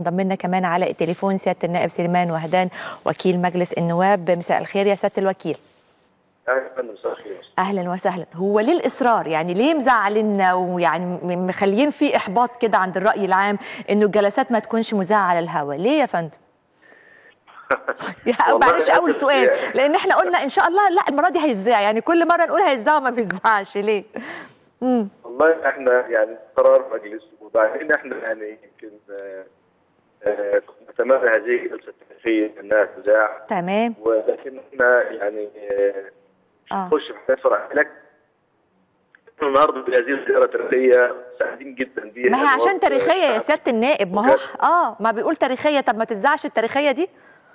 انضم لنا كمان على التليفون سياده النائب سليمان وهدان وكيل مجلس النواب مساء الخير يا سياده الوكيل اهلا فندم مساء الخير اهلا وسهلا هو ليه الاصرار يعني ليه مزعلنا ويعني م- مخليين في احباط كده عند الراي العام انه الجلسات ما تكونش مذاعه على الهواء ليه يا فندم يا والله معلش اول أسف سؤال يعني. لان احنا قلنا ان شاء الله لا المره دي هيذاع يعني كل مره نقول هيذاع وما بيذاعش ليه امم والله احنا يعني قرار مجلس وبعدين احنا يعني يمكن آه، آه، كنا نتمنى هذه الجلسه التاريخيه انها تذاع تمام ولكن احنا يعني آه، اه نخش في حاجات فرع لك إحنا النهارده بهذه الزياره التاريخيه سعيدين جدا بيها ما هي عشان الوقت- تاريخيه يا سياده النائب ما هو وكذا. اه ما بيقول تاريخيه طب ما تذاعش التاريخيه دي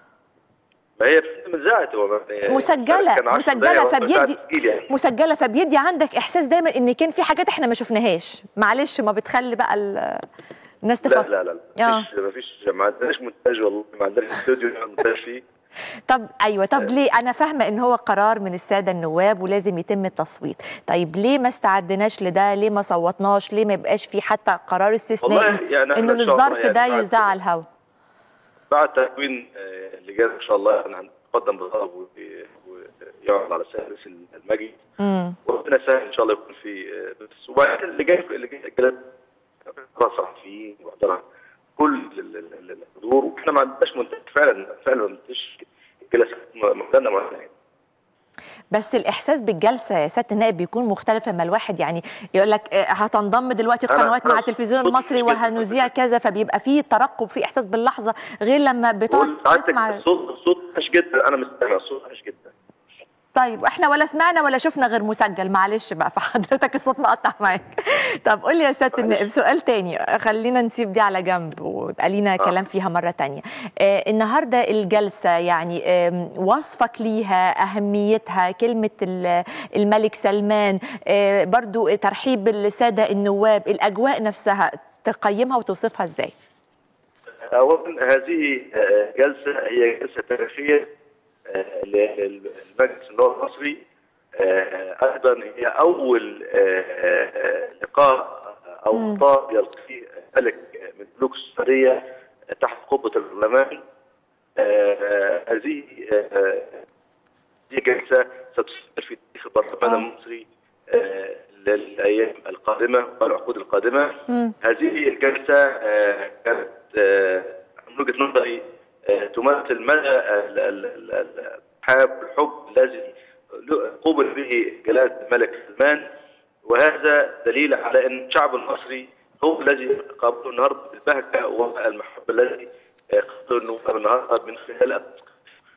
ما هي من ذات هو يعني مسجله كان عشر مسجله دقايق ولا ساعة فبيدي تسجيل يعني. مسجله فبيدي عندك احساس دايما ان كان في حاجات احنا ما شفناهاش معلش ما بتخلي بقى ال- الناس لا تفكر لا لا آه. ما فيش ما فيش ما عندناش مونتاج والله ما عندناش استوديو نعمل مونتاج فيه طب ايوه طب ليه انا فاهمه ان هو قرار من الساده النواب ولازم يتم التصويت طيب ليه ما استعدناش لده ليه ما صوتناش ليه ما يبقاش في حتى قرار استثنائي والله يعني إحنا انه إن شاء الله للظرف يعني ده بعد- يذاع على الهواء بعد تكوين آه، اللجان ان شاء الله احنا هنتقدم بطلب ويعرض على سادس المجلس امم وربنا يسهل ان شاء الله يكون في آه، بس وبعدين اللجان اللجان اللجان خلاص صحفيين وحضرها كل ال- ال- ال- الحضور واحنا ما عندناش منتج فعلا فعلا ما عندناش جلسات معلنه معلنه بس الاحساس بالجلسه يا سياده النائب بيكون مختلف لما الواحد يعني يقول لك آه، هتنضم دلوقتي أنا- قنوات مع أنا التلفزيون صوتي المصري جداً. وهنذيع كذا فبيبقى فيه ترقب في احساس باللحظه غير لما بتقعد بقول سعادتك تسمع الصوت الصوت وحش جدا انا مستمع الصوت وحش جدا طيب احنا ولا سمعنا ولا شفنا غير مسجل معلش بقى فحضرتك الصوت مقطع معاك طب قول لي يا سياده النائب سؤال تاني خلينا نسيب دي على جنب ويبقى لينا آه. كلام فيها مره تانية آه النهارده الجلسه يعني آم، وصفك ليها اهميتها كلمه ال- الملك سلمان آه برضو ترحيب الساده النواب الاجواء نفسها تقيمها وتوصفها ازاي اولا هذه آه، جلسه هي جلسه تاريخيه آه، للمجلس النواب المصري آه، ايضا هي اول آه، آه، لقاء او مم. خطاب يلقيه ملك من ملوك السعوديه تحت قبه البرلمان آه، هذه آه، هذه جلسه ستستمر في تاريخ البرلمان آه. المصري آه، للايام القادمه والعقود القادمه مم. هذه الجلسة آه، كانت آه، من وجهة نظري آه، تمثل مدى ال- ال- ال- ال- الحب الحب الذي قوبل به جلالة الملك سلمان وهذا دليل على أن الشعب المصري هو الذي قابله النهارده بالبهجة والمحبة الذي آه، قابله النواب النهارده من خلال التثقيف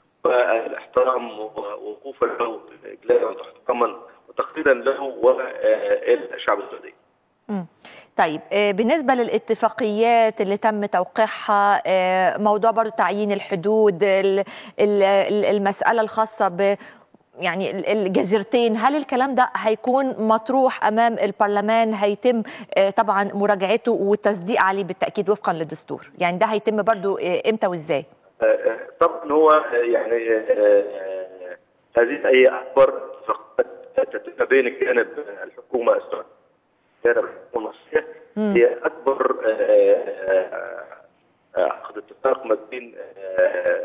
والاحترام ووقوفا له جلالا وتحتراما وتقديرا له والشعب السعودي. مم. طيب آه، بالنسبة للاتفاقيات اللي تم توقيعها آه، موضوع برضو تعيين الحدود ال- ال- ال- المسألة الخاصة ب يعني ال- الجزيرتين هل الكلام ده هيكون مطروح أمام البرلمان هيتم آه، طبعا مراجعته والتصديق عليه بالتأكيد وفقا للدستور يعني ده هيتم برضو آه، إمتى وإزاي آه، طبعا هو آه، يعني آه، آه، هذه هي اكبر اتفاقات تتم بين الجانب الحكومه السعوديه جانب الحكومه المصريه مم. هي اكبر آه، آه، آه، عقد اتفاق ما بين آه،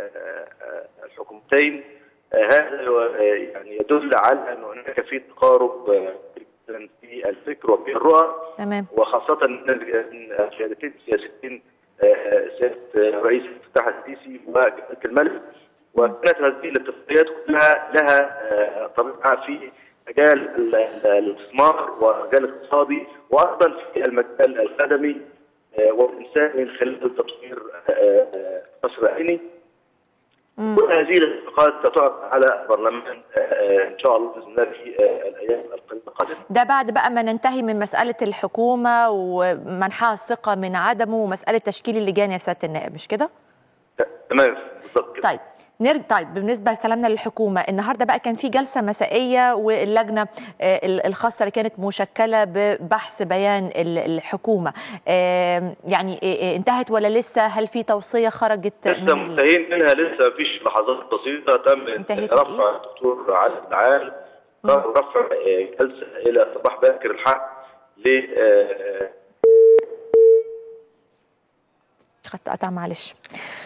آه، الحكومتين آه، هذا آه، يعني يدل على ان هناك في تقارب آه، جداً في الفكر وفي الرؤى تمام وخاصة من القيادتين السياسيين آه، سيادة رئيس الفتاح السيسي وجلالة الملك وكانت هذه الاتفاقيات كلها لها آه، طبيعة في مجال ال- ال- الاستثمار والمجال الاقتصادي وأيضا في المجال الخدمي آه، والإنساني من خلال تطوير آه، آه، القصر العيني مم. كل هذه الاتفاقات ستعرض على البرلمان آه، آه، إن شاء الله بإذن الله في آه، الأيام القادمة ده بعد بقى ما ننتهي من مسألة الحكومة ومنحها الثقة من عدمه ومسألة تشكيل اللجان يا سيادة النائب مش كده؟ تمام بالضبط كده طيب نرجع طيب بالنسبه لكلامنا للحكومه النهارده بقى كان في جلسه مسائيه واللجنه آه، ال- الخاصه اللي كانت مشكله ببحث بيان ال- الحكومه آه، يعني آه، آه، انتهت ولا لسه هل في توصيه خرجت لسه من ال- منتهين منها لسه مفيش لحظات بسيطه تم انتهت رفع الدكتور علي العال رفع آه، جلسه الى صباح باكر الحق ل آه، الخط قطع معلش